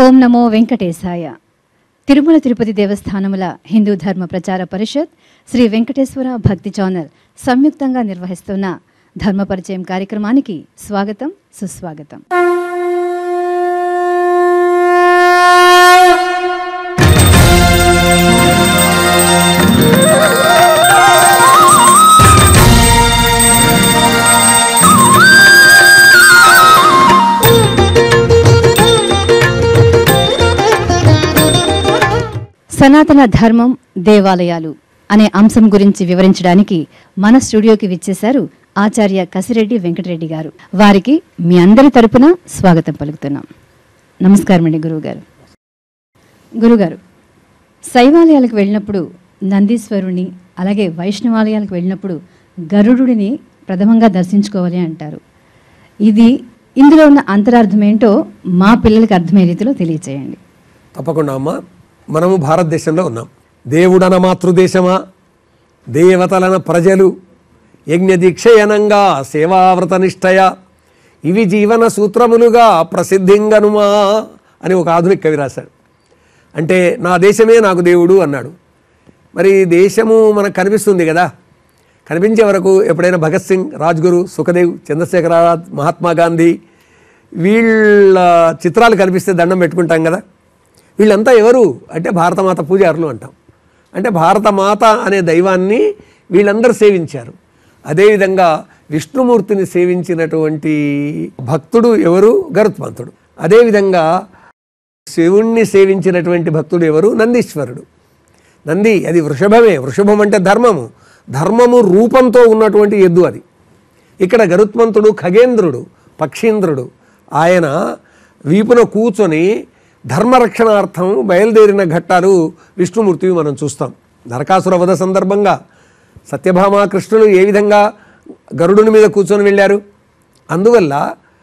ఓం నమో వెంకటేశాయ తిరుమల తిరుపతి దేవస్థానముల హిందూ ధర్మ ప్రచార పరిషత్ శ్రీ వెంకటేశ్వర భక్తి ఛానల్ సంయుక్తంగా నిర్వహిస్తున్న ధర్మ పరిచయం కార్యక్రమానికి స్వాగతం సుస్వాగతం సనాతన ధర్మం దేవాలయాలు అనే అంశం గురించి వివరించడానికి మన స్టూడియోకి విచ్చేశారు ఆచార్య కసిరెడ్డి వెంకటరెడ్డి గారు వారికి మీ అందరి తరపున స్వాగతం పలుకుతున్నాం నమస్కారం అండి గురువుగారు గురుగారు శైవాలయాలకు వెళ్ళినప్పుడు నందీశ్వరుని అలాగే వైష్ణవాలయాలకు వెళ్ళినప్పుడు గరుడుని ప్రథమంగా దర్శించుకోవాలి అంటారు ఇది ఇందులో ఉన్న అంతరార్థం ఏంటో మా పిల్లలకి అర్థమయ్యే రీతిలో తెలియచేయండి తప్పకుండా అమ్మ మనము భారతదేశంలో ఉన్నాం దేవుడన మాతృదేశమా దేవతలన ప్రజలు యజ్ఞదీక్షయనంగా సేవావ్రత నిష్టయ ఇవి జీవన సూత్రములుగా ప్రసిద్ధింగనుమా అని ఒక ఆధునిక కవి రాశాడు అంటే నా దేశమే నాకు దేవుడు అన్నాడు మరి దేశము మనకు కనిపిస్తుంది కదా కనిపించే వరకు ఎప్పుడైనా భగత్ సింగ్ రాజ్గురు సుఖదేవ్ చంద్రశేఖరాజాద్ మహాత్మా గాంధీ వీళ్ళ చిత్రాలు కనిపిస్తే దండం పెట్టుకుంటాం కదా వీళ్ళంతా ఎవరు అంటే భారతమాత పూజారులు అంటాం అంటే భారతమాత అనే దైవాన్ని వీళ్ళందరూ సేవించారు అదేవిధంగా విష్ణుమూర్తిని సేవించినటువంటి భక్తుడు ఎవరు గరుత్మంతుడు అదేవిధంగా శివుణ్ణి సేవించినటువంటి భక్తుడు ఎవరు నందీశ్వరుడు నంది అది వృషభమే వృషభం అంటే ధర్మము ధర్మము రూపంతో ఉన్నటువంటి ఎద్దు అది ఇక్కడ గరుత్మంతుడు ఖగేంద్రుడు పక్షీంద్రుడు ఆయన వీపున కూర్చొని ధర్మరక్షణార్థం బయలుదేరిన ఘట్టాలు విష్ణుమూర్తివి మనం చూస్తాం నరకాసుర వధ సందర్భంగా సత్యభామ కృష్ణులు ఏ విధంగా గరుడుని మీద కూర్చొని వెళ్ళారు అందువల్ల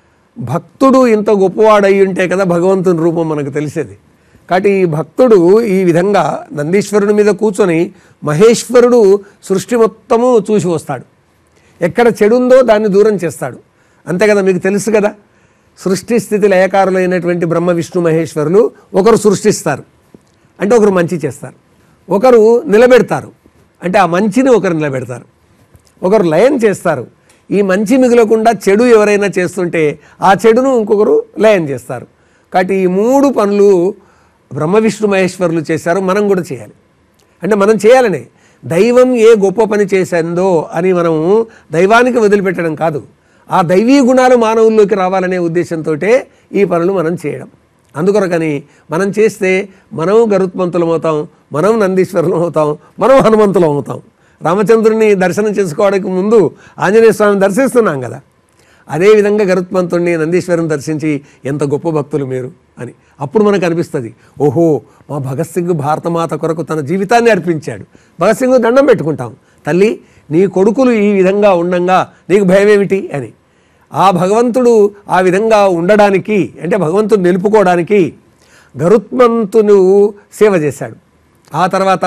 భక్తుడు ఇంత గొప్పవాడై ఉంటే కదా భగవంతుని రూపం మనకు తెలిసేది కాబట్టి ఈ భక్తుడు ఈ విధంగా నందీశ్వరుని మీద కూర్చొని మహేశ్వరుడు సృష్టి మొత్తము చూసి వస్తాడు ఎక్కడ చెడుందో దాన్ని దూరం చేస్తాడు అంతే కదా మీకు తెలుసు కదా సృష్టి స్థితి లయకారులైనటువంటి బ్రహ్మ విష్ణు మహేశ్వరులు ఒకరు సృష్టిస్తారు అంటే ఒకరు మంచి చేస్తారు ఒకరు నిలబెడతారు అంటే ఆ మంచిని ఒకరు నిలబెడతారు ఒకరు లయం చేస్తారు ఈ మంచి మిగులకుండా చెడు ఎవరైనా చేస్తుంటే ఆ చెడును ఇంకొకరు లయం చేస్తారు కాబట్టి ఈ మూడు పనులు బ్రహ్మ విష్ణు మహేశ్వరులు చేశారు మనం కూడా చేయాలి అంటే మనం చేయాలనే దైవం ఏ గొప్ప పని చేసిందో అని మనం దైవానికి వదిలిపెట్టడం కాదు ఆ దైవీ గుణాలు మానవుల్లోకి రావాలనే ఉద్దేశంతో ఈ పనులు మనం చేయడం అందుకొరకని మనం చేస్తే మనం గరుత్మంతులం అవుతాం మనం నందీశ్వరులం అవుతాం మనం హనుమంతులం అవుతాం రామచంద్రుని దర్శనం చేసుకోవడానికి ముందు ఆంజనేయ స్వామిని దర్శిస్తున్నాం కదా అదేవిధంగా గరుత్మంతుడిని నందీశ్వరుని దర్శించి ఎంత గొప్ప భక్తులు మీరు అని అప్పుడు మనకు అనిపిస్తుంది ఓహో మా భగత్ సింగ్ భారతమాత కొరకు తన జీవితాన్ని అర్పించాడు భగత్ సింగ్ దండం పెట్టుకుంటాం తల్లి నీ కొడుకులు ఈ విధంగా ఉండంగా నీకు భయం ఏమిటి అని ఆ భగవంతుడు ఆ విధంగా ఉండడానికి అంటే భగవంతుడు నిలుపుకోవడానికి గరుత్మంతును సేవ చేశాడు ఆ తర్వాత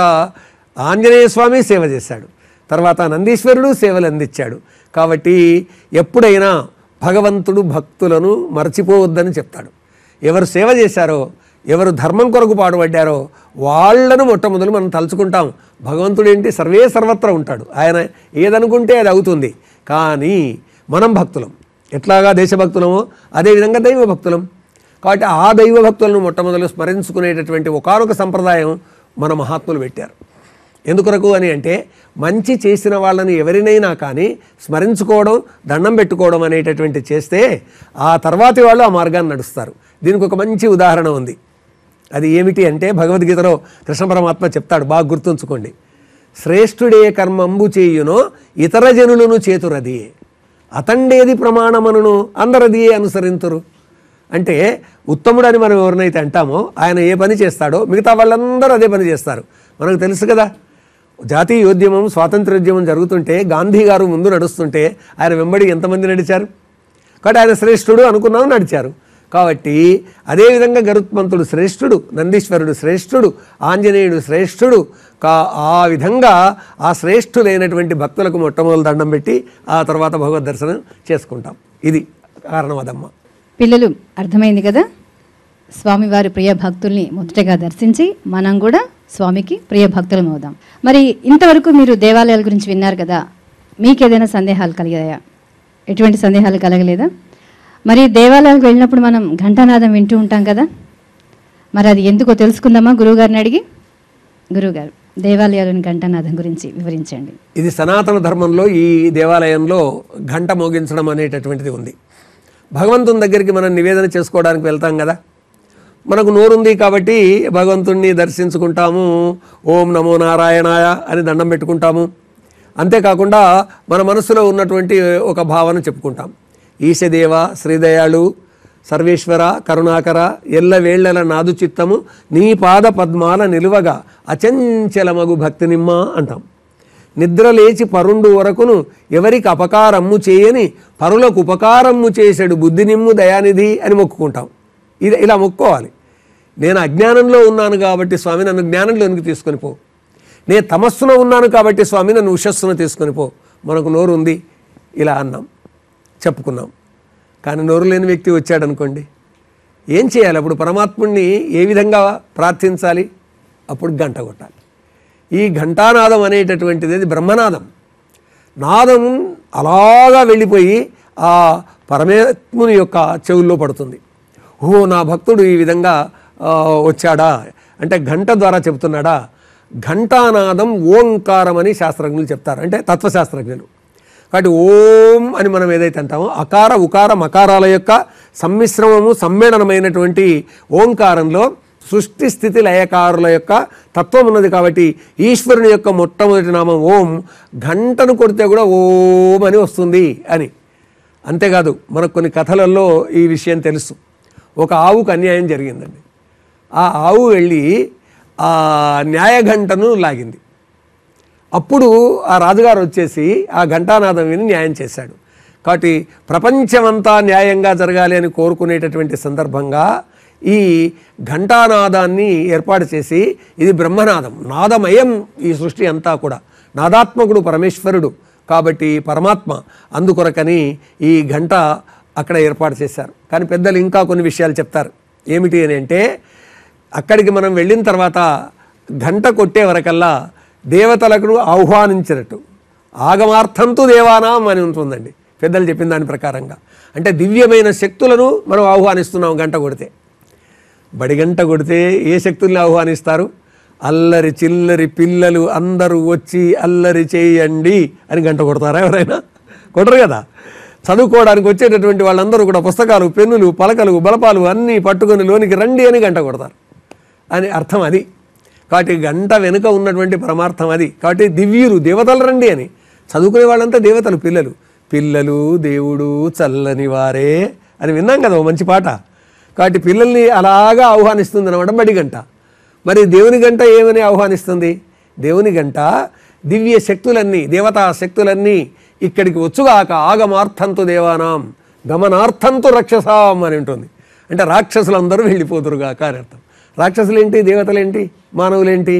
ఆంజనేయ స్వామి సేవ చేశాడు తర్వాత నందీశ్వరుడు సేవలు అందించాడు కాబట్టి ఎప్పుడైనా భగవంతుడు భక్తులను మర్చిపోవద్దని చెప్తాడు ఎవరు సేవ చేశారో ఎవరు ధర్మం కొరకు పాటుపడ్డారో వాళ్ళను మొట్టమొదలు మనం తలుచుకుంటాం భగవంతుడు ఏంటి సర్వే సర్వత్రా ఉంటాడు ఆయన ఏదనుకుంటే అది అవుతుంది కానీ మనం భక్తులం ఎట్లాగా దేశభక్తులమో అదేవిధంగా దైవ భక్తులం కాబట్టి ఆ దైవ భక్తులను మొట్టమొదలు స్మరించుకునేటటువంటి ఒకనొక సంప్రదాయం మన మహాత్ములు పెట్టారు ఎందుకొరకు అని అంటే మంచి చేసిన వాళ్ళని ఎవరినైనా కానీ స్మరించుకోవడం దండం పెట్టుకోవడం అనేటటువంటి చేస్తే ఆ తర్వాతి వాళ్ళు ఆ మార్గాన్ని నడుస్తారు దీనికి ఒక మంచి ఉదాహరణ ఉంది అది ఏమిటి అంటే భగవద్గీతలో కృష్ణ పరమాత్మ చెప్తాడు బాగా గుర్తుంచుకోండి శ్రేష్ఠుడే కర్మంబు చేయునో ఇతర జనులను చేతురది అతండేది ప్రమాణమనును అందరదియే అనుసరింతురు అంటే ఉత్తముడని మనం ఎవరినైతే అంటామో ఆయన ఏ పని చేస్తాడో మిగతా వాళ్ళందరూ అదే పని చేస్తారు మనకు తెలుసు కదా జాతీయోద్యమం స్వాతంత్రోద్యమం జరుగుతుంటే గాంధీ గారు ముందు నడుస్తుంటే ఆయన వెంబడి ఎంతమంది నడిచారు కాబట్టి ఆయన శ్రేష్ఠుడు అనుకున్నాం నడిచారు కాబట్టి అదేవిధంగా గరుత్మంతుడు శ్రేష్ఠుడు నందీశ్వరుడు శ్రేష్ఠుడు ఆంజనేయుడు శ్రేష్ఠుడు కా ఆ విధంగా ఆ శ్రేష్ఠులైనటువంటి భక్తులకు మొట్టమొదటి దండం పెట్టి ఆ తర్వాత భగవద్ దర్శనం చేసుకుంటాం ఇది కారణం అదమ్మ పిల్లలు అర్థమైంది కదా స్వామివారి ప్రియ భక్తుల్ని మొదటగా దర్శించి మనం కూడా స్వామికి ప్రియ భక్తులం అవుదాం మరి ఇంతవరకు మీరు దేవాలయాల గురించి విన్నారు కదా మీకు ఏదైనా సందేహాలు కలిగాయా ఎటువంటి సందేహాలు కలగలేదా మరి దేవాలయాలకు వెళ్ళినప్పుడు మనం ఘంటానాదం వింటూ ఉంటాం కదా మరి అది ఎందుకో తెలుసుకుందామా గురువుగారిని అడిగి గురువుగారు దేవాలయాలోని ఘంటానాదం గురించి వివరించండి ఇది సనాతన ధర్మంలో ఈ దేవాలయంలో గంట మోగించడం అనేటటువంటిది ఉంది భగవంతుని దగ్గరికి మనం నివేదన చేసుకోవడానికి వెళ్తాం కదా మనకు నోరుంది కాబట్టి భగవంతుణ్ణి దర్శించుకుంటాము ఓం నమో నారాయణాయ అని దండం పెట్టుకుంటాము అంతేకాకుండా మన మనసులో ఉన్నటువంటి ఒక భావన చెప్పుకుంటాం ఈశదేవ శ్రీదయాళు సర్వేశ్వర కరుణాకర ఎల్లవేళ్లల నాదు చిత్తము నీ పాద పద్మాల నిలువగా అచంచలమగు భక్తి నిమ్మ అంటాం నిద్ర లేచి పరుండు వరకును ఎవరికి అపకారమ్ము చేయని పరులకు ఉపకారమ్ము చేసాడు బుద్ధి నిమ్ము దయానిధి అని మొక్కుకుంటాం ఇది ఇలా మొక్కుకోవాలి నేను అజ్ఞానంలో ఉన్నాను కాబట్టి స్వామి నన్ను జ్ఞానంలోనికి తీసుకొని పో నేను తమస్సులో ఉన్నాను కాబట్టి స్వామి నన్ను ఉషస్సును తీసుకొని పో మనకు నోరు ఉంది ఇలా అన్నాం చెప్పుకున్నాం కానీ నోరు లేని వ్యక్తి వచ్చాడు అనుకోండి ఏం చేయాలి అప్పుడు పరమాత్ముడిని ఏ విధంగా ప్రార్థించాలి అప్పుడు గంట కొట్టాలి ఈ ఘంటానాదం అనేటటువంటిది అది బ్రహ్మనాదం నాదం అలాగా వెళ్ళిపోయి ఆ పరమాత్ముని యొక్క చెవుల్లో పడుతుంది ఓ నా భక్తుడు ఈ విధంగా ఆ, వచ్చాడా అంటే గంట ద్వారా చెబుతున్నాడా ఘంటానాదం ఓంకారం అని శాస్త్రజ్ఞులు చెప్తారు అంటే తత్వశాస్త్రజ్ఞులు కాబట్టి ఓం అని మనం ఏదైతే అంటామో అకార ఉకార మకారాల యొక్క సమ్మిశ్రమము సమ్మేళనమైనటువంటి ఓంకారంలో సృష్టి స్థితి లయకారుల యొక్క తత్వం ఉన్నది కాబట్టి ఈశ్వరుని యొక్క మొట్టమొదటి నామం ఓం గంటను కొడితే కూడా ఓం అని వస్తుంది అని అంతేకాదు మనకు కొన్ని కథలలో ఈ విషయం తెలుసు ఒక ఆవుకు అన్యాయం జరిగిందండి ఆ ఆవు వెళ్ళి ఆ న్యాయఘంటను లాగింది అప్పుడు ఆ రాజుగారు వచ్చేసి ఆ ఘంటానాదం విని న్యాయం చేశాడు కాబట్టి ప్రపంచమంతా న్యాయంగా జరగాలి అని కోరుకునేటటువంటి సందర్భంగా ఈ ఘంటానాదాన్ని ఏర్పాటు చేసి ఇది బ్రహ్మనాదం నాదమయం ఈ సృష్టి అంతా కూడా నాదాత్మకుడు పరమేశ్వరుడు కాబట్టి పరమాత్మ అందుకొరకని ఈ గంట అక్కడ ఏర్పాటు చేశారు కానీ పెద్దలు ఇంకా కొన్ని విషయాలు చెప్తారు ఏమిటి అని అంటే అక్కడికి మనం వెళ్ళిన తర్వాత గంట కొట్టే వరకల్లా దేవతలకు ఆహ్వానించినట్టు ఆగమార్థంతో దేవానాం అని ఉంటుందండి పెద్దలు చెప్పిన దాని ప్రకారంగా అంటే దివ్యమైన శక్తులను మనం ఆహ్వానిస్తున్నాం గంట కొడితే బడి గంట కొడితే ఏ శక్తుల్ని ఆహ్వానిస్తారు అల్లరి చిల్లరి పిల్లలు అందరూ వచ్చి అల్లరి చేయండి అని గంట కొడతారా ఎవరైనా కొట్టరు కదా చదువుకోవడానికి వచ్చేటటువంటి వాళ్ళందరూ కూడా పుస్తకాలు పెన్నులు పలకలు బలపాలు అన్నీ పట్టుకొని లోనికి రండి అని గంట కొడతారు అని అర్థం అది కాబట్టి గంట వెనుక ఉన్నటువంటి పరమార్థం అది కాబట్టి దివ్యులు దేవతలు రండి అని చదువుకునే వాళ్ళంతా దేవతలు పిల్లలు పిల్లలు దేవుడు చల్లని వారే అని విన్నాం కదా ఓ మంచి పాట కాబట్టి పిల్లల్ని అలాగా ఆహ్వానిస్తుంది అనమాట బడి గంట మరి దేవుని గంట ఏమని ఆహ్వానిస్తుంది దేవుని గంట దివ్య శక్తులన్నీ దేవతా శక్తులన్నీ ఇక్కడికి వచ్చుగాక ఆగమార్థంతో దేవానాం గమనార్థంతో రక్షసాం అని ఉంటుంది అంటే రాక్షసులందరూ వెళ్ళిపోతురుగాక అని అర్థం రాక్షసులేంటి దేవతలేంటి మానవులేంటి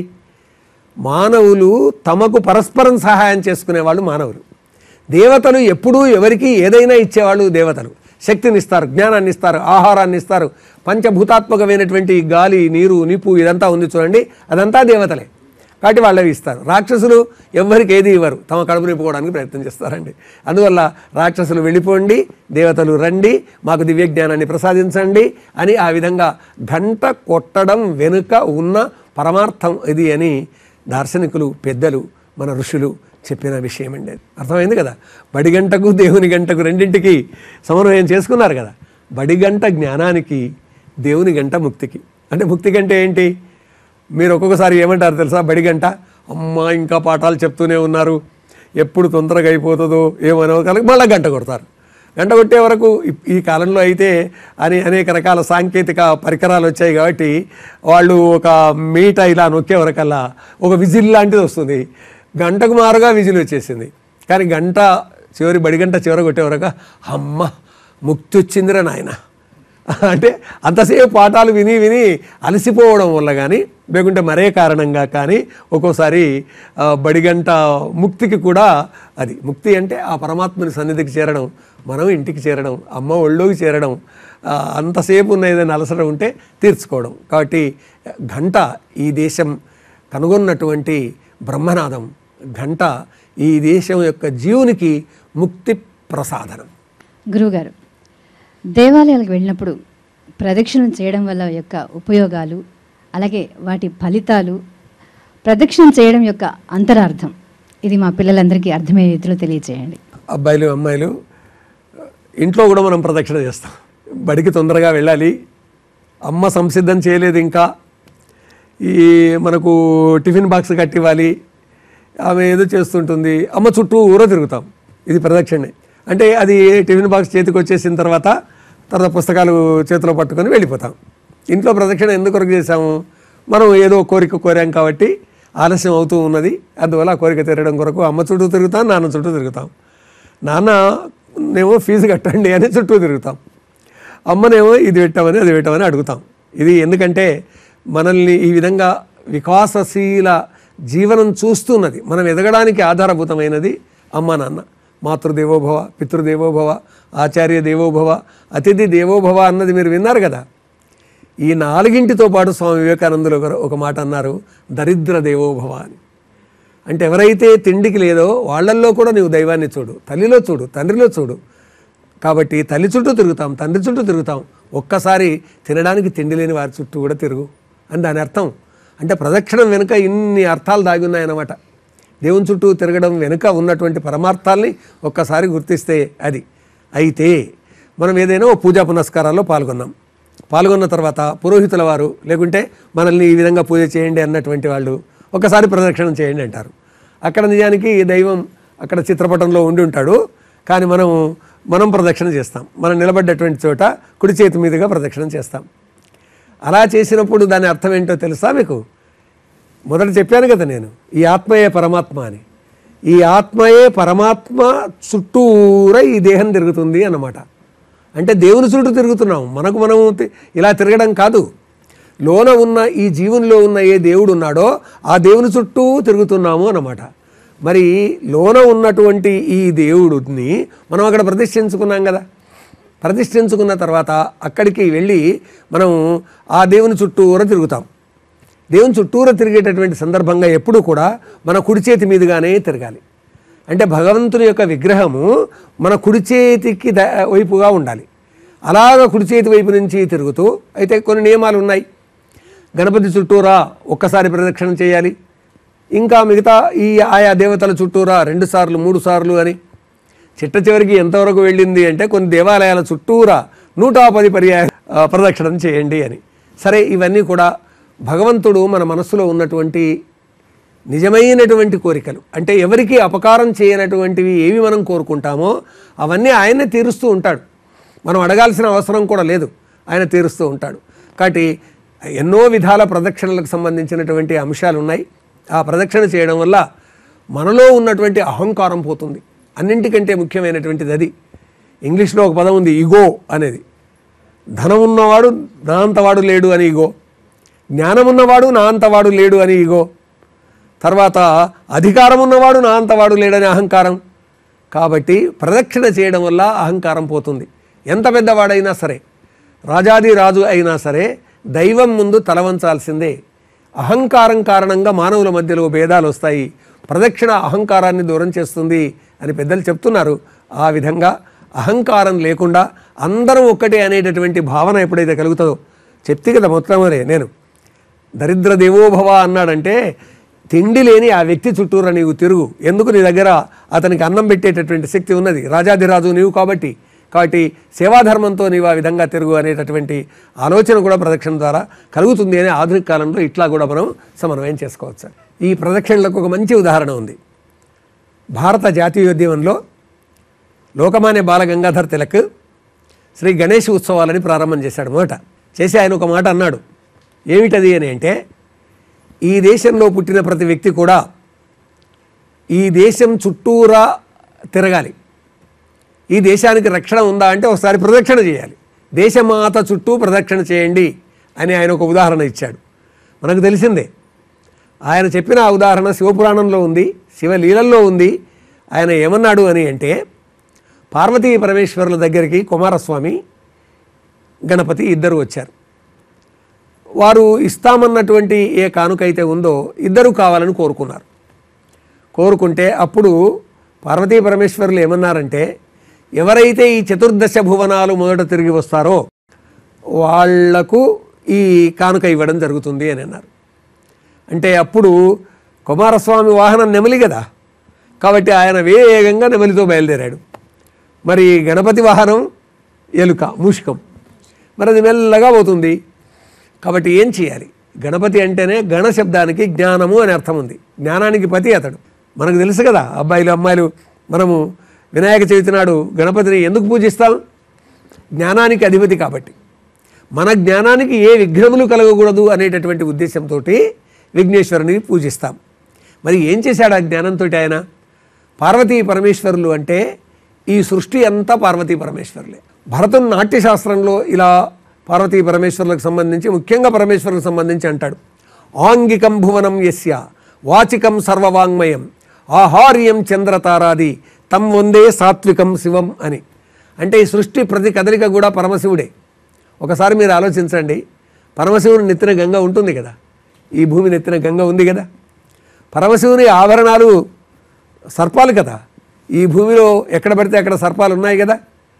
మానవులు తమకు పరస్పరం సహాయం చేసుకునే వాళ్ళు మానవులు దేవతలు ఎప్పుడూ ఎవరికి ఏదైనా ఇచ్చేవాళ్ళు దేవతలు శక్తిని ఇస్తారు జ్ఞానాన్ని ఇస్తారు ఆహారాన్ని ఇస్తారు పంచభూతాత్మకమైనటువంటి గాలి నీరు నిప్పు ఇదంతా ఉంది చూడండి అదంతా దేవతలే కాబట్టి వాళ్ళవి ఇస్తారు రాక్షసులు ఎవ్వరికి ఏది ఇవ్వరు తమ కడుపు నింపుకోవడానికి ప్రయత్నం చేస్తారండి అందువల్ల రాక్షసులు వెళ్ళిపోండి దేవతలు రండి మాకు దివ్య జ్ఞానాన్ని ప్రసాదించండి అని ఆ విధంగా గంట కొట్టడం వెనుక ఉన్న పరమార్థం ఇది అని దార్శనికులు పెద్దలు మన ఋషులు చెప్పిన విషయం అండి అది. అర్థమైంది కదా బడి గంటకు దేవుని గంటకు రెండింటికి సమన్వయం చేసుకున్నారు కదా బడి గంట జ్ఞానానికి దేవుని గంట ముక్తికి అంటే ముక్తి గంట ఏంటి మీరు ఒక్కొక్కసారి ఏమంటారు తెలుసా బడి గంట అమ్మ ఇంకా పాఠాలు చెప్తూనే ఉన్నారు ఎప్పుడు తొందరగా అయిపోతుందో ఏమనో కలిగి మళ్ళీ గంట కొడతారు గంట కొట్టే వరకు ఈ- ఈ కాలంలో అయితే అని అనేక రకాల సాంకేతిక పరికరాలు వచ్చాయి కాబట్టి వాళ్ళు ఒక మీట ఇలా నొక్కే వరకల్లా ఒక విజిల్ లాంటిది వస్తుంది గంటకు మారుగా విజిల్ వచ్చేసింది కానీ గంట చివరి బడి గంట చివర కొట్టే వరకు అమ్మ ముక్తి వచ్చిందిరా నాయన అంటే అంతసేపు పాఠాలు విని విని అలసిపోవడం వల్ల కానీ లేకుంటే మరే కారణంగా కానీ ఒక్కోసారి ఆ, బడిగంట ముక్తికి కూడా అది ముక్తి అంటే ఆ పరమాత్మని సన్నిధికి చేరడం మనం ఇంటికి చేరడం అమ్మ ఒళ్ళోకి చేరడం ఆ, అంతసేపు ఉన్న ఏదైనా అలసట ఉంటే తీర్చుకోవడం కాబట్టి గంట ఈ దేశం కనుగొన్నటువంటి బ్రహ్మనాదం గంట ఈ దేశం యొక్క జీవునికి ముక్తి ప్రసాదనం గురువుగారు దేవాలయాలకు వెళ్ళినప్పుడు ప్రదక్షిణం చేయడం వల్ల యొక్క ఉపయోగాలు అలాగే వాటి ఫలితాలు ప్రదక్షిణం చేయడం యొక్క అంతరార్థం ఇది మా పిల్లలందరికీ అర్థమయ్యే రీతిలో తెలియజేయండి అబ్బాయిలు అమ్మాయిలు ఇంట్లో కూడా మనం ప్రదక్షిణ చేస్తాం బడికి తొందరగా వెళ్ళాలి అమ్మ సంసిద్ధం చేయలేదు ఇంకా ఈ మనకు టిఫిన్ బాక్స్ కట్టివ్వాలి ఆమె ఏదో చేస్తుంటుంది అమ్మ చుట్టూ ఊర తిరుగుతాం ఇది ప్రదక్షిణే అంటే అది టిఫిన్ బాక్స్ చేతికి వచ్చేసిన తర్వాత తర్వాత పుస్తకాలు చేతిలో పట్టుకొని వెళ్ళిపోతాం ఇంట్లో ప్రదక్షిణ ఎందుకు కొరకు చేశాము మనం ఏదో కోరిక కోరాం కాబట్టి ఆలస్యం అవుతూ ఉన్నది అందువల్ల ఆ కోరిక తీరడం కొరకు అమ్మ చుట్టూ తిరుగుతాం నాన్న చుట్టూ తిరుగుతాం నాన్న నేమో ఫీజు కట్టండి అని చుట్టూ తిరుగుతాం అమ్మనేమో ఇది పెట్టమని అది పెట్టమని అడుగుతాం ఇది ఎందుకంటే మనల్ని ఈ విధంగా వికాసశీల జీవనం చూస్తున్నది మనం ఎదగడానికి ఆధారభూతమైనది అమ్మ నాన్న మాతృదేవోభవ పితృదేవోభవ ఆచార్య దేవోభవ అతిథి దేవోభవ అన్నది మీరు విన్నారు కదా ఈ నాలుగింటితో పాటు స్వామి వివేకానందులు ఒకరు ఒక మాట అన్నారు దరిద్ర దేవోభవ అని అంటే ఎవరైతే తిండికి లేదో వాళ్ళల్లో కూడా నీవు దైవాన్ని చూడు తల్లిలో చూడు తండ్రిలో చూడు కాబట్టి తల్లి చుట్టూ తిరుగుతాం తండ్రి చుట్టూ తిరుగుతాం ఒక్కసారి తినడానికి తిండి లేని వారి చుట్టూ కూడా తిరుగు అని దాని అర్థం అంటే ప్రదక్షిణం వెనుక ఇన్ని అర్థాలు దాగి ఉన్నాయన్నమాట దేవుని చుట్టూ తిరగడం వెనుక ఉన్నటువంటి పరమార్థాల్ని ఒక్కసారి గుర్తిస్తే అది అయితే మనం ఏదైనా ఓ పూజా పునస్కారాల్లో పాల్గొన్నాం పాల్గొన్న తర్వాత పురోహితుల వారు లేకుంటే మనల్ని ఈ విధంగా పూజ చేయండి అన్నటువంటి వాళ్ళు ఒకసారి ప్రదక్షిణం చేయండి అంటారు అక్కడ నిజానికి దైవం అక్కడ చిత్రపటంలో ఉండి ఉంటాడు కానీ మనం మనం ప్రదక్షిణ చేస్తాం మనం నిలబడ్డటువంటి చోట కుడి చేతి మీదుగా ప్రదక్షిణ చేస్తాం అలా చేసినప్పుడు దాని అర్థం ఏంటో తెలుసా మీకు మొదట చెప్పాను కదా నేను ఈ ఆత్మయే పరమాత్మ అని ఈ ఆత్మయే పరమాత్మ చుట్టూరా ఈ దేహం తిరుగుతుంది అన్నమాట అంటే దేవుని చుట్టూ తిరుగుతున్నాం మనకు మనం తి- ఇలా తిరగడం కాదు లోన ఉన్న ఈ జీవునిలో ఉన్న ఏ దేవుడు ఉన్నాడో ఆ దేవుని చుట్టూ తిరుగుతున్నాము అన్నమాట మరి లోన ఉన్నటువంటి ఈ దేవుడిని మనం అక్కడ ప్రతిష్ఠించుకున్నాం కదా ప్రతిష్ఠించుకున్న తర్వాత అక్కడికి వెళ్ళి మనం ఆ దేవుని చుట్టూరా తిరుగుతాం దేవుని చుట్టూరా తిరిగేటటువంటి సందర్భంగా ఎప్పుడూ కూడా మన కుడి చేతి మీదుగానే తిరగాలి అంటే భగవంతుని యొక్క విగ్రహము మన కుడి చేతికి ద వైపుగా ఉండాలి అలాగ కుడి చేతి వైపు నుంచి తిరుగుతూ అయితే కొన్ని నియమాలు ఉన్నాయి గణపతి చుట్టూరా ఒక్కసారి ప్రదక్షిణ చేయాలి ఇంకా మిగతా ఈ ఆయా దేవతల చుట్టూరా రెండు సార్లు మూడు సార్లు అని చిట్ట చివరికి ఎంతవరకు వెళ్ళింది అంటే కొన్ని దేవాలయాల చుట్టూరా నూట పది పర్యాయ ఆ, ప్రదక్షిణం చేయండి అని సరే ఇవన్నీ కూడా భగవంతుడు మన మనస్సులో ఉన్నటువంటి నిజమైనటువంటి కోరికలు అంటే ఎవరికి అపకారం చేయనటువంటివి ఏవి మనం కోరుకుంటామో అవన్నీ ఆయనే తీరుస్తూ ఉంటాడు మనం అడగాల్సిన అవసరం కూడా లేదు ఆయన తీరుస్తూ ఉంటాడు కాబట్టి ఎన్నో విధాల ప్రదక్షిణలకు సంబంధించినటువంటి అంశాలు ఉన్నాయి ఆ ప్రదక్షిణ చేయడం వల్ల మనలో ఉన్నటువంటి అహంకారం పోతుంది అన్నింటికంటే ముఖ్యమైనటువంటిది అది ఇంగ్లీష్లో ఒక పదం ఉంది ఇగో అనేది ధనం ఉన్నవాడు నా అంతవాడు లేడు అని ఇగో జ్ఞానం ఉన్నవాడు నా అంతవాడు లేడు అని ఇగో తర్వాత అధికారం ఉన్నవాడు నా అంతవాడు లేడని అహంకారం కాబట్టి ప్రదక్షిణ చేయడం వల్ల అహంకారం పోతుంది ఎంత పెద్దవాడైనా సరే రాజాది రాజు అయినా సరే దైవం ముందు తలవంచాల్సిందే అహంకారం కారణంగా మానవుల మధ్యలో భేదాలు వస్తాయి ప్రదక్షిణ అహంకారాన్ని దూరం చేస్తుంది అని పెద్దలు చెప్తున్నారు ఆ విధంగా అహంకారం లేకుండా అందరం ఒక్కటే అనేటటువంటి భావన ఎప్పుడైతే కలుగుతుందో చెప్తే కదా మొట్టమొదటి నేను దరిద్ర దేవోభవ అన్నాడంటే తిండి లేని ఆ వ్యక్తి చుట్టూరా నీవు తిరుగు ఎందుకు నీ దగ్గర అతనికి అన్నం పెట్టేటటువంటి శక్తి ఉన్నది రాజాధిరాజు నీవు కాబట్టి కాబట్టి సేవాధర్మంతో నీవు ఆ విధంగా తిరుగు అనేటటువంటి ఆలోచన కూడా ప్రదక్షిణ ద్వారా కలుగుతుంది అని ఆధునిక కాలంలో ఇట్లా కూడా మనం సమన్వయం చేసుకోవచ్చు ఈ ప్రదక్షిణలకు ఒక మంచి ఉదాహరణ ఉంది భారత జాతీయోద్యమంలో లోకమాన్య బాల గంగాధర్ తిలక్ శ్రీ గణేష్ ఉత్సవాలని ప్రారంభం చేశాడు మొదట చేసి ఆయన ఒక మాట అన్నాడు ఏమిటది అని అంటే ఈ దేశంలో పుట్టిన ప్రతి వ్యక్తి కూడా ఈ దేశం చుట్టూరా తిరగాలి ఈ దేశానికి రక్షణ ఉందా అంటే ఒకసారి ప్రదక్షిణ చేయాలి దేశమాత చుట్టూ ప్రదక్షిణ చేయండి అని ఆయన ఒక ఉదాహరణ ఇచ్చాడు మనకు తెలిసిందే ఆయన చెప్పిన ఆ ఉదాహరణ శివపురాణంలో ఉంది శివలీలల్లో ఉంది ఆయన ఏమన్నాడు అని అంటే పార్వతీ పరమేశ్వరుల దగ్గరికి కుమారస్వామి గణపతి ఇద్దరు వచ్చారు వారు ఇస్తామన్నటువంటి ఏ కానుక అయితే ఉందో ఇద్దరు కావాలని కోరుకున్నారు కోరుకుంటే అప్పుడు పార్వతీ పరమేశ్వరులు ఏమన్నారంటే ఎవరైతే ఈ చతుర్దశ భువనాలు మొదట తిరిగి వస్తారో వాళ్లకు ఈ కానుక ఇవ్వడం జరుగుతుంది అని అన్నారు అంటే అప్పుడు కుమారస్వామి వాహనం నెమలి కదా కాబట్టి ఆయన వేగంగా నెమలితో బయలుదేరాడు మరి గణపతి వాహనం ఎలుక మూషికం మరి అది మెల్లగా పోతుంది కాబట్టి ఏం చేయాలి గణపతి అంటేనే గణ శబ్దానికి జ్ఞానము అని అర్థం ఉంది జ్ఞానానికి పతి అతడు మనకు తెలుసు కదా అబ్బాయిలు అమ్మాయిలు మనము వినాయక చవితి నాడు గణపతిని ఎందుకు పూజిస్తాం జ్ఞానానికి అధిపతి కాబట్టి మన జ్ఞానానికి ఏ విఘ్నములు కలగకూడదు అనేటటువంటి ఉద్దేశంతో విఘ్నేశ్వరుని పూజిస్తాం మరి ఏం చేశాడు ఆ జ్ఞానంతో ఆయన పార్వతీ పరమేశ్వరులు అంటే ఈ సృష్టి అంతా పార్వతీ పరమేశ్వరులే భరతుని నాట్యశాస్త్రంలో ఇలా పార్వతీ పరమేశ్వరులకు సంబంధించి ముఖ్యంగా పరమేశ్వరులకు సంబంధించి అంటాడు ఆంగికం భువనం యస్య వాచికం సర్వవాంగ్మయం ఆహార్యం చంద్రతారాది తం వందే సాత్వికం శివం అని అంటే ఈ సృష్టి ప్రతి కదలిక కూడా పరమశివుడే ఒకసారి మీరు ఆలోచించండి పరమశివుని నెత్తిన గంగ ఉంటుంది కదా ఈ భూమి నెత్తిన గంగ ఉంది కదా పరమశివుని ఆభరణాలు సర్పాలు కదా ఈ భూమిలో ఎక్కడ పడితే అక్కడ సర్పాలు ఉన్నాయి కదా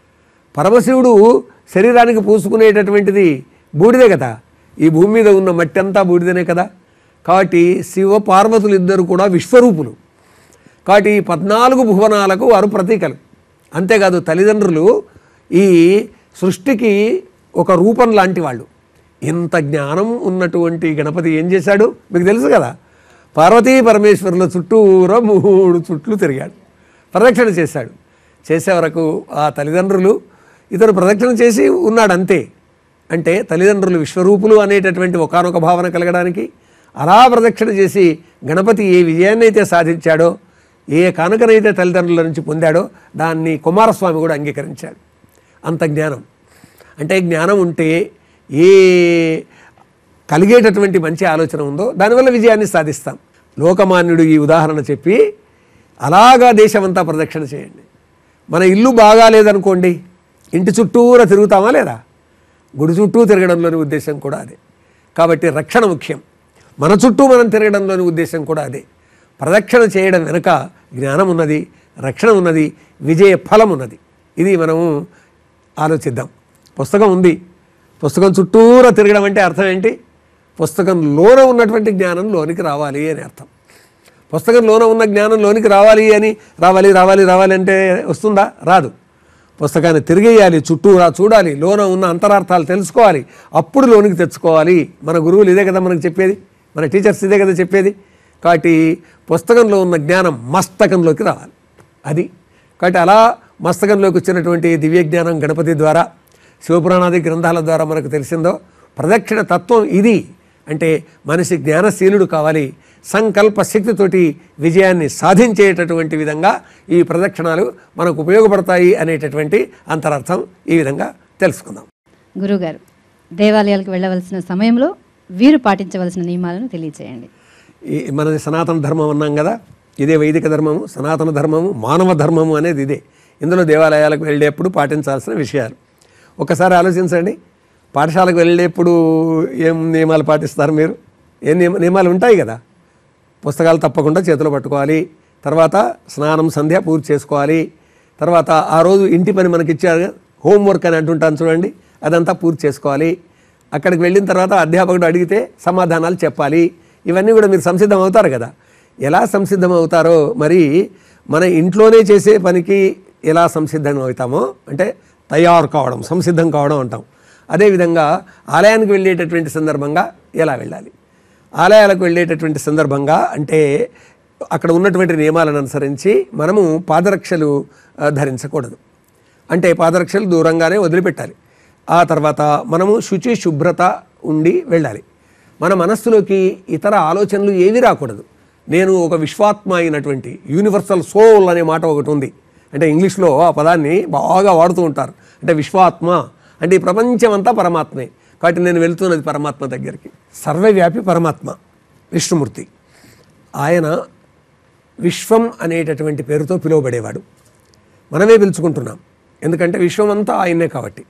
పరమశివుడు శరీరానికి పూసుకునేటటువంటిది బూడిదే కదా ఈ భూమి మీద ఉన్న మట్టి అంతా బూడిదనే కదా కాబట్టి శివ పార్వతులు ఇద్దరు కూడా విశ్వరూపులు కాబట్టి ఈ పద్నాలుగు భువనాలకు వారు ప్రతీకలు అంతేకాదు తల్లిదండ్రులు ఈ సృష్టికి ఒక రూపం లాంటి వాళ్ళు ఇంత జ్ఞానం ఉన్నటువంటి గణపతి ఏం చేశాడు మీకు తెలుసు కదా పార్వతీ పరమేశ్వరుల చుట్టూరా మూడు చుట్లు తిరిగాడు ప్రదక్షిణ చేశాడు చేసే వరకు ఆ తల్లిదండ్రులు ఇతను ప్రదక్షిణ చేసి ఉన్నాడు అంతే అంటే తల్లిదండ్రులు విశ్వరూపులు అనేటటువంటి ఒకనొక భావన కలగడానికి అలా ప్రదక్షిణ చేసి గణపతి ఏ విజయాన్ని అయితే సాధించాడో ఏ కానుకనైతే తల్లిదండ్రుల నుంచి పొందాడో దాన్ని కుమారస్వామి కూడా అంగీకరించాడు అంత జ్ఞానం అంటే జ్ఞానం ఉంటే ఏ కలిగేటటువంటి మంచి ఆలోచన ఉందో దానివల్ల విజయాన్ని సాధిస్తాం లోకమాన్యుడు ఈ ఉదాహరణ చెప్పి అలాగా దేశమంతా ప్రదక్షిణ చేయండి మన ఇల్లు బాగాలేదనుకోండి ఇంటి చుట్టూరా తిరుగుతామా లేదా గుడి చుట్టూ తిరగడంలోని ఉద్దేశం కూడా అదే కాబట్టి రక్షణ ముఖ్యం మన చుట్టూ మనం తిరగడంలోని ఉద్దేశం కూడా అదే ప్రదక్షిణ చేయడం వెనుక జ్ఞానం ఉన్నది రక్షణ ఉన్నది విజయ ఫలం ఉన్నది ఇది మనము ఆలోచిద్దాం పుస్తకం ఉంది పుస్తకం చుట్టూరా తిరగడం అంటే అర్థం ఏంటి పుస్తకంలోన ఉన్నటువంటి జ్ఞానం లోనికి రావాలి అని అర్థం పుస్తకంలోన ఉన్న జ్ఞానం లోనికి రావాలి అని రావాలి రావాలి రావాలి అంటే వస్తుందా రాదు పుస్తకాన్ని తిరిగేయాలి చుట్టూరా చూడాలి లోన ఉన్న అంతరార్థాలు తెలుసుకోవాలి అప్పుడు లోనికి తెచ్చుకోవాలి మన గురువులు ఇదే కదా మనకు చెప్పేది మన టీచర్స్ ఇదే కదా చెప్పేది కాబట్టి పుస్తకంలో ఉన్న జ్ఞానం మస్తకంలోకి రావాలి అది కాబట్టి అలా మస్తకంలోకి వచ్చినటువంటి దివ్య జ్ఞానం గణపతి ద్వారా శివపురాణాది గ్రంథాల ద్వారా మనకు తెలిసిందో ప్రదక్షిణ తత్వం ఇది అంటే మనిషి జ్ఞానశీలుడు కావాలి సంకల్ప శక్తితోటి విజయాన్ని సాధించేటటువంటి విధంగా ఈ ప్రదక్షిణాలు మనకు ఉపయోగపడతాయి అనేటటువంటి అంతరార్థం ఈ విధంగా తెలుసుకుందాం గురువుగారు దేవాలయాలకు వెళ్ళవలసిన సమయంలో వీరు పాటించవలసిన నియమాలను తెలియచేయండి ఈ మనది సనాతన ధర్మం అన్నాం కదా ఇదే వైదిక ధర్మము సనాతన ధర్మము మానవ ధర్మము అనేది ఇదే ఇందులో దేవాలయాలకు వెళ్ళేప్పుడు పాటించాల్సిన విషయాలు ఒకసారి ఆలోచించండి పాఠశాలకు వెళ్ళేప్పుడు ఏం నియమాలు పాటిస్తారు మీరు ఏ నియమ నియమాలు ఉంటాయి కదా పుస్తకాలు తప్పకుండా చేతిలో పట్టుకోవాలి తర్వాత స్నానం సంధ్య పూర్తి చేసుకోవాలి తర్వాత ఆ రోజు ఇంటి పని మనకి ఇచ్చారు హోంవర్క్ అని అంటుంటాను చూడండి అదంతా పూర్తి చేసుకోవాలి అక్కడికి వెళ్ళిన తర్వాత అధ్యాపకుడు అడిగితే సమాధానాలు చెప్పాలి ఇవన్నీ కూడా మీరు సంసిద్ధం అవుతారు కదా ఎలా సంసిద్ధం అవుతారో మరి మన ఇంట్లోనే చేసే పనికి ఎలా సంసిద్ధం అవుతామో అంటే తయారు కావడం సంసిద్ధం కావడం అంటాం అదేవిధంగా ఆలయానికి వెళ్ళేటటువంటి సందర్భంగా ఎలా వెళ్ళాలి ఆలయాలకు వెళ్ళేటటువంటి సందర్భంగా అంటే అక్కడ ఉన్నటువంటి నియమాలను అనుసరించి మనము పాదరక్షలు ఆ, ధరించకూడదు అంటే పాదరక్షలు దూరంగానే వదిలిపెట్టాలి ఆ తర్వాత మనము శుచి శుభ్రత ఉండి వెళ్ళాలి మన మనస్సులోకి ఇతర ఆలోచనలు ఏవి రాకూడదు నేను ఒక విశ్వాత్మ అయినటువంటి యూనివర్సల్ సోల్ అనే మాట ఒకటి ఉంది అంటే ఇంగ్లీష్లో ఆ పదాన్ని బాగా వాడుతూ ఉంటారు అంటే విశ్వాత్మ అంటే ఈ ప్రపంచం అంతా పరమాత్మే కాబట్టి నేను వెళ్తున్నది పరమాత్మ దగ్గరికి సర్వవ్యాపి పరమాత్మ విష్ణుమూర్తి ఆయన విశ్వం అనేటటువంటి పేరుతో పిలువబడేవాడు మనమే పిలుచుకుంటున్నాం ఎందుకంటే విశ్వం అంతా ఆయనే కాబట్టి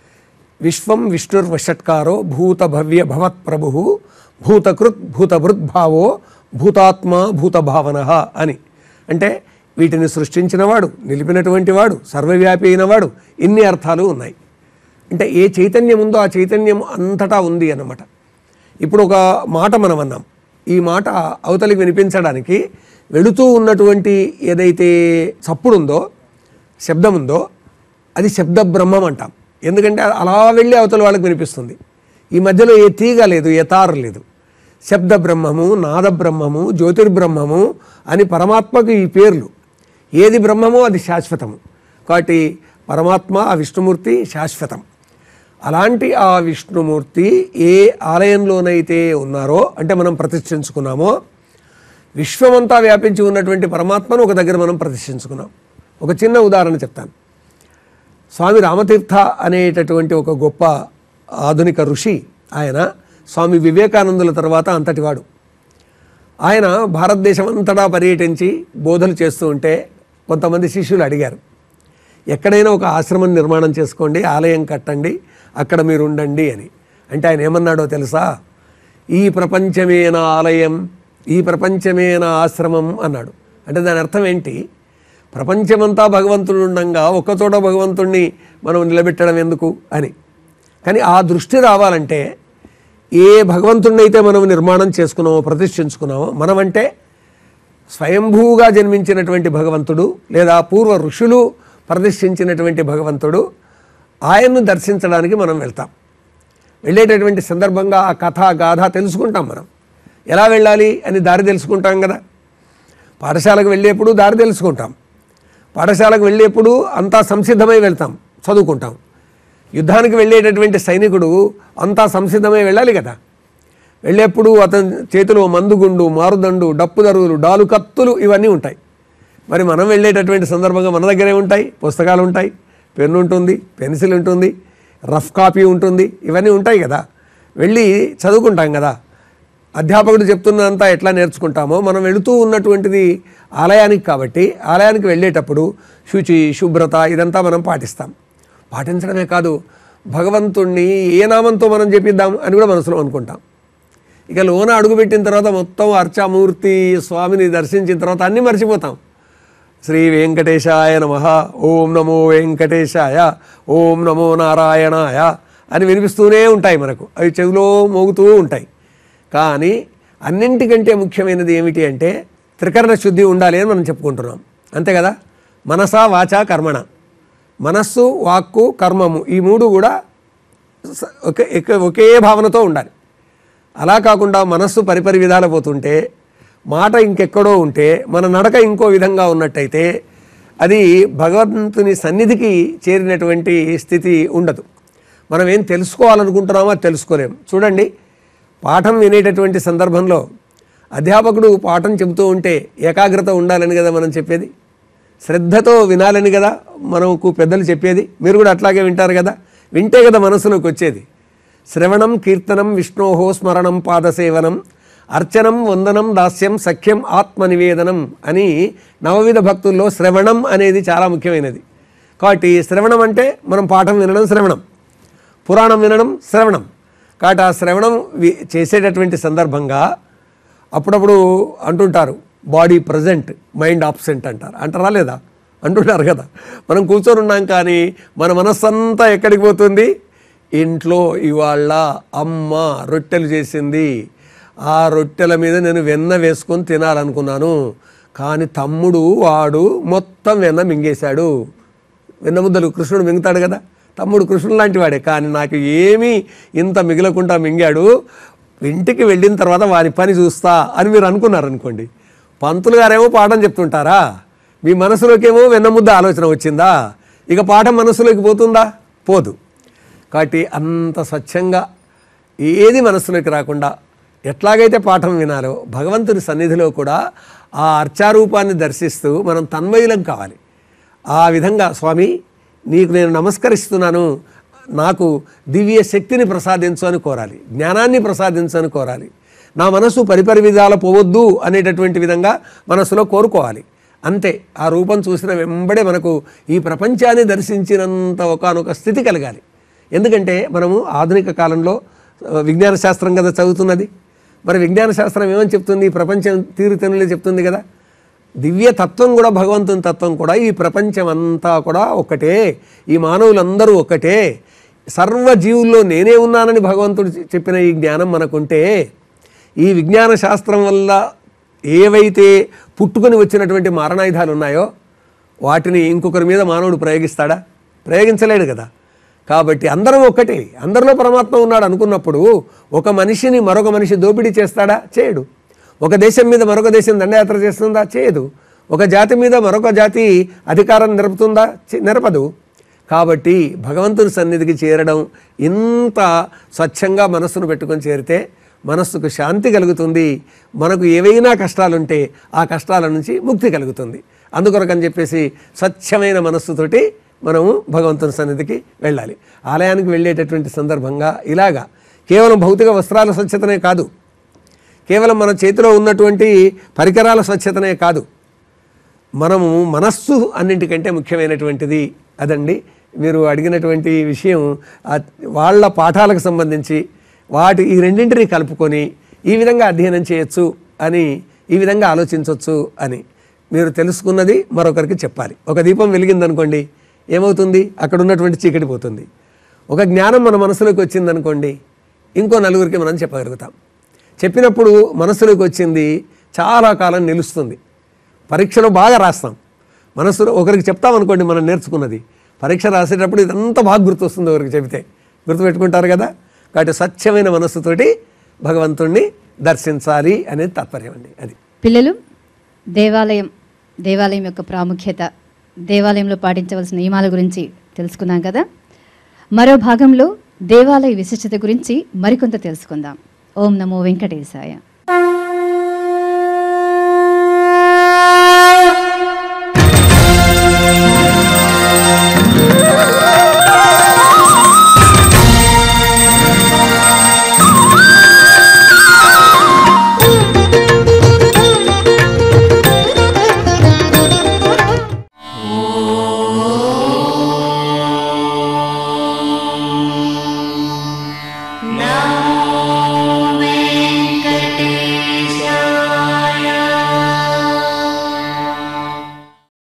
విశ్వం విష్ణుర్వషట్కారో భూత భవ్య భవత్ ప్రభు భూతకృత్ భూతభృద్భావో భూతాత్మ భూతభావన అని అంటే వీటిని సృష్టించినవాడు నిలిపినటువంటి వాడు సర్వవ్యాపి అయినవాడు ఇన్ని అర్థాలు ఉన్నాయి అంటే ఏ చైతన్యం ఉందో ఆ చైతన్యం అంతటా ఉంది అన్నమాట ఇప్పుడు ఒక మాట మనం అన్నాం ఈ మాట అవతలికి వినిపించడానికి వెళుతూ ఉన్నటువంటి ఏదైతే చప్పుడు ఉందో శబ్దం ఉందో అది శబ్ద బ్రహ్మం అంటాం ఎందుకంటే అలా వెళ్ళి అవతల వాళ్ళకి వినిపిస్తుంది ఈ మధ్యలో ఏ తీగ లేదు ఏ తారు లేదు శబ్ద బ్రహ్మము నాద బ్రహ్మము జ్యోతిర్బ్రహ్మము అని పరమాత్మకు ఈ పేర్లు ఏది బ్రహ్మమో అది శాశ్వతము కాబట్టి పరమాత్మ ఆ విష్ణుమూర్తి శాశ్వతం అలాంటి ఆ విష్ణుమూర్తి ఏ ఆలయంలోనైతే ఉన్నారో అంటే మనం ప్రతిష్ఠించుకున్నామో విశ్వమంతా వ్యాపించి ఉన్నటువంటి పరమాత్మను ఒక దగ్గర మనం ప్రతిష్ఠించుకున్నాం ఒక చిన్న ఉదాహరణ చెప్తాను స్వామి రామతీర్థ అనేటటువంటి ఒక గొప్ప ఆధునిక ఋషి ఆయన స్వామి వివేకానందుల తర్వాత అంతటివాడు ఆయన భారతదేశం అంతటా పర్యటించి బోధలు చేస్తూ ఉంటే కొంతమంది శిష్యులు అడిగారు ఎక్కడైనా ఒక ఆశ్రమం నిర్మాణం చేసుకోండి ఆలయం కట్టండి అక్కడ మీరు ఉండండి అని అంటే ఆయన ఏమన్నాడో తెలుసా ఈ ప్రపంచమే నా ఆలయం ఈ ప్రపంచమే నా ఆశ్రమం అన్నాడు అంటే దాని అర్థం ఏంటి ప్రపంచమంతా భగవంతుడు ఉండంగా ఒక్కచోట భగవంతుణ్ణి మనం నిలబెట్టడం ఎందుకు అని కానీ ఆ దృష్టి రావాలంటే ఏ భగవంతుణ్ణి అయితే మనం నిర్మాణం చేసుకున్నామో ప్రతిష్ఠించుకున్నామో మనమంటే స్వయంభూగా జన్మించినటువంటి భగవంతుడు లేదా పూర్వ ఋషులు ప్రతిష్ఠించినటువంటి భగవంతుడు ఆయన్ను దర్శించడానికి మనం వెళ్తాం వెళ్ళేటటువంటి సందర్భంగా ఆ కథ గాథ తెలుసుకుంటాం మనం ఎలా వెళ్ళాలి అని దారి తెలుసుకుంటాం కదా పాఠశాలకు వెళ్ళేప్పుడు దారి తెలుసుకుంటాం పాఠశాలకు వెళ్ళేప్పుడు అంతా సంసిద్ధమై వెళ్తాం చదువుకుంటాం యుద్ధానికి వెళ్ళేటటువంటి సైనికుడు అంతా సంసిద్ధమై వెళ్ళాలి కదా వెళ్ళేప్పుడు అతని చేతిలో మందుగుండు మారుదండు డప్పు దరువులు డాలు కత్తులు ఇవన్నీ ఉంటాయి మరి మనం వెళ్ళేటటువంటి సందర్భంగా మన దగ్గరే ఉంటాయి పుస్తకాలు ఉంటాయి పెన్ను ఉంటుంది పెన్సిల్ ఉంటుంది రఫ్ కాపీ ఉంటుంది ఇవన్నీ ఉంటాయి కదా వెళ్ళి చదువుకుంటాం కదా అధ్యాపకుడు చెప్తున్నంతా ఎట్లా నేర్చుకుంటామో మనం వెళుతూ ఉన్నటువంటిది ఆలయానికి కాబట్టి ఆలయానికి వెళ్ళేటప్పుడు శుచి శుభ్రత ఇదంతా మనం పాటిస్తాం పాటించడమే కాదు భగవంతుణ్ణి ఏ నామంతో మనం చెప్పిద్దాం అని కూడా మనసులో అనుకుంటాం ఇక లోన అడుగుపెట్టిన తర్వాత మొత్తం అర్చామూర్తి స్వామిని దర్శించిన తర్వాత అన్నీ మర్చిపోతాం శ్రీ వెంకటేశాయ నమ ఓం నమో వెంకటేశాయ ఓం నమో నారాయణాయ అని వినిపిస్తూనే ఉంటాయి మనకు అవి చెవిలో మోగుతూ ఉంటాయి కానీ అన్నింటికంటే ముఖ్యమైనది ఏమిటి అంటే త్రికరణ శుద్ధి ఉండాలి అని మనం చెప్పుకుంటున్నాం అంతే కదా మనసా వాచ కర్మణ మనస్సు వాక్కు కర్మము ఈ మూడు కూడా స- ఒకే ఎక- ఒకే భావనతో ఉండాలి అలా కాకుండా మనస్సు పరిపరి విధాల పోతుంటే మాట ఇంకెక్కడో ఉంటే మన నడక ఇంకో విధంగా ఉన్నట్టయితే అది భగవంతుని సన్నిధికి చేరినటువంటి స్థితి ఉండదు మనం ఏం తెలుసుకోవాలనుకుంటున్నామో అది తెలుసుకోలేం చూడండి పాఠం వినేటటువంటి సందర్భంలో అధ్యాపకుడు పాఠం చెబుతూ ఉంటే ఏకాగ్రత ఉండాలని కదా మనం చెప్పేది శ్రద్ధతో వినాలని కదా మనకు పెద్దలు చెప్పేది మీరు కూడా అట్లాగే వింటారు కదా వింటే కదా మనసులోకి వచ్చేది శ్రవణం కీర్తనం విష్ణోహో స్మరణం పాదసేవనం అర్చనం వందనం దాస్యం సఖ్యం ఆత్మ నివేదనం అని నవవిధ భక్తుల్లో శ్రవణం అనేది చాలా ముఖ్యమైనది కాబట్టి శ్రవణం అంటే మనం పాఠం వినడం శ్రవణం పురాణం వినడం శ్రవణం కాబట్టి ఆ శ్రవణం వి- చేసేటటువంటి సందర్భంగా అప్పుడప్పుడు అంటుంటారు బాడీ ప్రజెంట్ మైండ్ ఆబ్సెంట్ అంటారు అంటారా లేదా అంటుంటారు కదా మనం కూర్చొని ఉన్నాం కానీ మన మనస్సంతా ఎక్కడికి పోతుంది ఇంట్లో ఇవాళ అమ్మ రొట్టెలు చేసింది ఆ రొట్టెల మీద నేను వెన్న వేసుకొని తినాలనుకున్నాను కానీ తమ్ముడు వాడు మొత్తం వెన్న మింగేశాడు వెన్నముద్దలు కృష్ణుడు మింగుతాడు కదా తమ్ముడు కృష్ణుడు లాంటి వాడే కానీ నాకు ఏమీ ఇంత మిగలకుండా మింగాడు ఇంటికి వెళ్ళిన తర్వాత వారి పని చూస్తా అని మీరు అనుకున్నారు అనుకోండి పంతులు గారేమో పాఠం చెప్తుంటారా మీ మనసులోకేమో వెన్నముద్ద ఆలోచన వచ్చిందా ఇక పాఠం మనసులోకి పోతుందా పోదు కాబట్టి అంత స్వచ్ఛంగా ఏది మనస్సులోకి రాకుండా ఎట్లాగైతే పాఠం వినాలో భగవంతుని సన్నిధిలో కూడా ఆ అర్చారూపాన్ని దర్శిస్తూ మనం తన్మయులం కావాలి ఆ విధంగా స్వామి నీకు నేను నమస్కరిస్తున్నాను నాకు దివ్య శక్తిని ప్రసాదించు అని కోరాలి జ్ఞానాన్ని ప్రసాదించు అని కోరాలి నా మనసు పరిపరి విధాల పోవద్దు అనేటటువంటి విధంగా మనసులో కోరుకోవాలి అంతే ఆ రూపం చూసిన వెంబడే మనకు ఈ ప్రపంచాన్ని దర్శించినంత ఒకనొక స్థితి కలగాలి ఎందుకంటే మనము ఆధునిక కాలంలో ఆ, విజ్ఞాన శాస్త్రం కదా చదువుతున్నది మరి విజ్ఞాన శాస్త్రం ఏమని చెప్తుంది ఈ ప్రపంచం తీరుతెనులే చెప్తుంది కదా దివ్య తత్వం కూడా భగవంతుని తత్వం కూడా ఈ ప్రపంచం అంతా కూడా ఒకటే ఈ మానవులందరూ ఒకటే సర్వ జీవుల్లో నేనే ఉన్నానని భగవంతుడు చెప్పిన ఈ జ్ఞానం మనకుంటే ఈ విజ్ఞాన శాస్త్రం వల్ల ఏవైతే పుట్టుకొని వచ్చినటువంటి మారణాయుధాలు ఉన్నాయో వాటిని ఇంకొకరి మీద మానవుడు ప్రయోగిస్తాడా ప్రయోగించలేడు కదా కాబట్టి అందరం ఒక్కటే అందరిలో పరమాత్మ ఉన్నాడు అనుకున్నప్పుడు ఒక మనిషిని మరొక మనిషి దోపిడీ చేస్తాడా చేయడు ఒక దేశం మీద మరొక దేశం దండయాత్ర చేస్తుందా చేయదు ఒక జాతి మీద మరొక జాతి అధికారం నిరపుతుందా చే- నిరపదు కాబట్టి భగవంతుని సన్నిధికి చేరడం ఇంత స్వచ్ఛంగా మనస్సును పెట్టుకొని చేరితే మనస్సుకు శాంతి కలుగుతుంది మనకు ఏవైనా కష్టాలుంటే ఆ కష్టాల నుంచి ముక్తి కలుగుతుంది అందుకొరకని చెప్పేసి స్వచ్ఛమైన మనస్సుతోటి మనము భగవంతుని సన్నిధికి వెళ్ళాలి ఆలయానికి వెళ్ళేటటువంటి సందర్భంగా ఇలాగా కేవలం భౌతిక వస్త్రాల స్వచ్ఛతనే కాదు కేవలం మన చేతిలో ఉన్నటువంటి పరికరాల స్వచ్ఛతనే కాదు మనము మనస్సు అన్నింటికంటే ముఖ్యమైనటువంటిది అదండి మీరు అడిగినటువంటి విషయం ఆ వాళ్ళ పాఠాలకు సంబంధించి వాటి ఈ రెండింటిని కలుపుకొని ఈ విధంగా అధ్యయనం చేయొచ్చు అని ఈ విధంగా ఆలోచించవచ్చు అని మీరు తెలుసుకున్నది మరొకరికి చెప్పాలి ఒక దీపం వెలిగిందనుకోండి ఏమవుతుంది అక్కడ ఉన్నటువంటి చీకటి పోతుంది ఒక జ్ఞానం మన మనసులోకి వచ్చిందనుకోండి ఇంకో నలుగురికి మనం చెప్పగలుగుతాం చెప్పినప్పుడు మనసులోకి వచ్చింది చాలా కాలం నిలుస్తుంది పరీక్షలో బాగా రాస్తాం మనసులో ఒకరికి చెప్తాం అనుకోండి మనం నేర్చుకున్నది పరీక్ష రాసేటప్పుడు ఇదంతా బాగా గుర్తొస్తుంది ఒకరికి చెబితే గుర్తుపెట్టుకుంటారు కదా కాబట్టి స్వచ్ఛమైన మనస్సుతోటి భగవంతుణ్ణి దర్శించాలి అనేది తాత్పర్యం అండి అది పిల్లలు దేవాలయం దేవాలయం యొక్క ప్రాముఖ్యత దేవాలయంలో పాటించవలసిన నియమాల గురించి తెలుసుకున్నాం కదా మరో భాగంలో దేవాలయ విశిష్టత గురించి మరికొంత తెలుసుకుందాం ఓం నమో వెంకటేశాయ